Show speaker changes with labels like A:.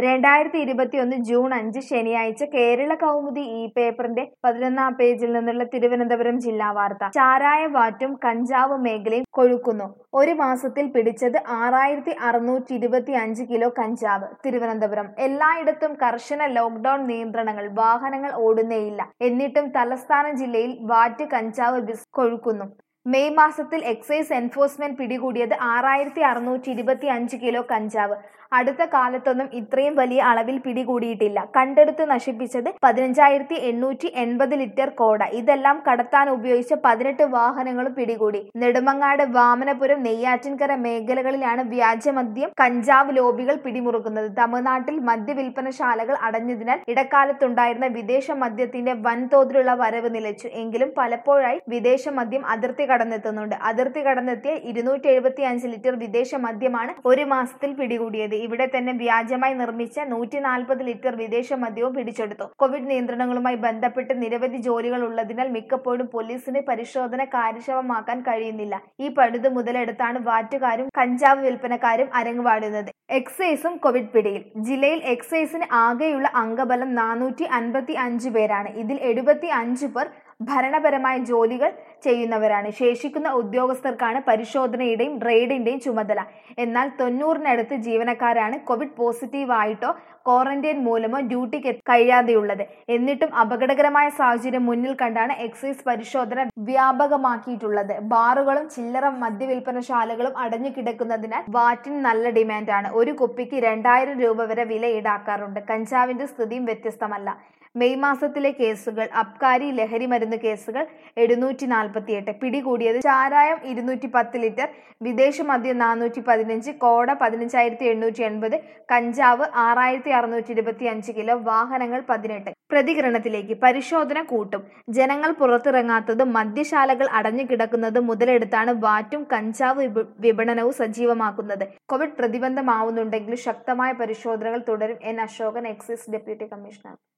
A: രണ്ടായിരത്തി ഇരുപത്തിയൊന്ന് ജൂൺ അഞ്ച് ശനിയാഴ്ച കേരള കൗമുദി ഈ പേപ്പറിന്റെ പതിനൊന്നാം പേജിൽ നിന്നുള്ള തിരുവനന്തപുരം ജില്ലാ വാർത്ത ചാരായ വാറ്റും കഞ്ചാവ് മേഖലയും കൊഴുക്കുന്നു ഒരു മാസത്തിൽ പിടിച്ചത് ആറായിരത്തി അറുന്നൂറ്റി ഇരുപത്തി അഞ്ച് കിലോ കഞ്ചാവ് തിരുവനന്തപുരം എല്ലായിടത്തും കർശന ലോക്ഡൌൺ നിയന്ത്രണങ്ങൾ വാഹനങ്ങൾ ഓടുന്നേയില്ല എന്നിട്ടും തലസ്ഥാന ജില്ലയിൽ വാറ്റ് കഞ്ചാവ് ബിസ് കൊഴുക്കുന്നു മെയ് മാസത്തിൽ എക്സൈസ് എൻഫോഴ്സ്മെന്റ് പിടികൂടിയത് ആറായിരത്തി അറുന്നൂറ്റി ഇരുപത്തി അഞ്ച് കിലോ കഞ്ചാവ് അടുത്ത കാലത്തൊന്നും ഇത്രയും വലിയ അളവിൽ പിടികൂടിയിട്ടില്ല കണ്ടെടുത്ത് നശിപ്പിച്ചത് പതിനഞ്ചായിരത്തി എണ്ണൂറ്റി എൺപത് ലിറ്റർ കോട ഇതെല്ലാം കടത്താൻ ഉപയോഗിച്ച പതിനെട്ട് വാഹനങ്ങളും പിടികൂടി നെടുമങ്ങാട് വാമനപുരം നെയ്യാറ്റിൻകര മേഖലകളിലാണ് വ്യാജമദ്യം കഞ്ചാവ് ലോബികൾ പിടിമുറുക്കുന്നത് തമിഴ്നാട്ടിൽ മദ്യവിൽപ്പനശാലകൾ അടഞ്ഞതിനാൽ ഇടക്കാലത്തുണ്ടായിരുന്ന വിദേശ മദ്യത്തിന്റെ വൻതോതിലുള്ള വരവ് നിലച്ചു എങ്കിലും പലപ്പോഴായി വിദേശ മദ്യം അതിർത്തി കടന്നെത്തുന്നുണ്ട് അതിർത്തി കടന്നെത്തിയ ഇരുന്നൂറ്റി എഴുപത്തി അഞ്ച് ലിറ്റർ വിദേശ മദ്യമാണ് ഒരു മാസത്തിൽ പിടികൂടിയത് ഇവിടെ തന്നെ വ്യാജമായി നിർമ്മിച്ച നൂറ്റി നാൽപ്പത് ലിറ്റർ വിദേശ മദ്യവും പിടിച്ചെടുത്തു കോവിഡ് നിയന്ത്രണങ്ങളുമായി ബന്ധപ്പെട്ട് നിരവധി ജോലികൾ ഉള്ളതിനാൽ മിക്കപ്പോഴും പോലീസിന് പരിശോധന കാര്യക്ഷമമാക്കാൻ കഴിയുന്നില്ല ഈ പഴുത് മുതലെടുത്താണ് വാറ്റുകാരും കഞ്ചാവ് വിൽപ്പനക്കാരും അരങ്ങുപാടുന്നത് എക്സൈസും കോവിഡ് പിടിയിൽ ജില്ലയിൽ എക്സൈസിന് ആകെയുള്ള അംഗബലം നാനൂറ്റി അൻപത്തി അഞ്ച് പേരാണ് ഇതിൽ എഴുപത്തി അഞ്ച് പേർ ഭരണപരമായ ജോലികൾ ചെയ്യുന്നവരാണ് ശേഷിക്കുന്ന ഉദ്യോഗസ്ഥർക്കാണ് പരിശോധനയുടെയും റെയ്ഡിന്റെയും ചുമതല എന്നാൽ തൊണ്ണൂറിനടുത്ത് ജീവനക്കാരാണ് കോവിഡ് പോസിറ്റീവ് ആയിട്ടോ ക്വാറന്റൈൻ മൂലമോ ഡ്യൂട്ടിക്ക് കഴിയാതെയുള്ളത് എന്നിട്ടും അപകടകരമായ സാഹചര്യം മുന്നിൽ കണ്ടാണ് എക്സൈസ് പരിശോധന വ്യാപകമാക്കിയിട്ടുള്ളത് ബാറുകളും ചില്ലറ മദ്യവിൽപ്പനശാലകളും അടഞ്ഞു കിടക്കുന്നതിനാൽ വാറ്റിന് നല്ല ഡിമാൻഡാണ് ഒരു കുപ്പിക്ക് രണ്ടായിരം രൂപ വരെ വില ഈടാക്കാറുണ്ട് കഞ്ചാവിന്റെ സ്ഥിതിയും വ്യത്യസ്തമല്ല മെയ് മാസത്തിലെ കേസുകൾ അബ്കാരി ലഹരി മരുന്ന് കേസുകൾ എഴുന്നൂറ്റി നാൽപ്പത്തിയെട്ട് പിടികൂടിയത് ചാരായം ഇരുന്നൂറ്റി പത്ത് ലിറ്റർ വിദേശ മദ്യം നാനൂറ്റി പതിനഞ്ച് കോട പതിനഞ്ചായിരത്തി എണ്ണൂറ്റി എൺപത് കഞ്ചാവ് ആറായിരത്തി അറുന്നൂറ്റി ഇരുപത്തി അഞ്ച് കിലോ വാഹനങ്ങൾ പതിനെട്ട് പ്രതികരണത്തിലേക്ക് പരിശോധന കൂട്ടും ജനങ്ങൾ പുറത്തിറങ്ങാത്തതും മദ്യശാലകൾ അടഞ്ഞു കിടക്കുന്നതും മുതലെടുത്താണ് വാറ്റും കഞ്ചാവ് വിപണനവും സജീവമാക്കുന്നത് കോവിഡ് പ്രതിബന്ധമാവുന്നുണ്ടെങ്കിലും ശക്തമായ പരിശോധനകൾ തുടരും N Ashokan excise deputy commissioner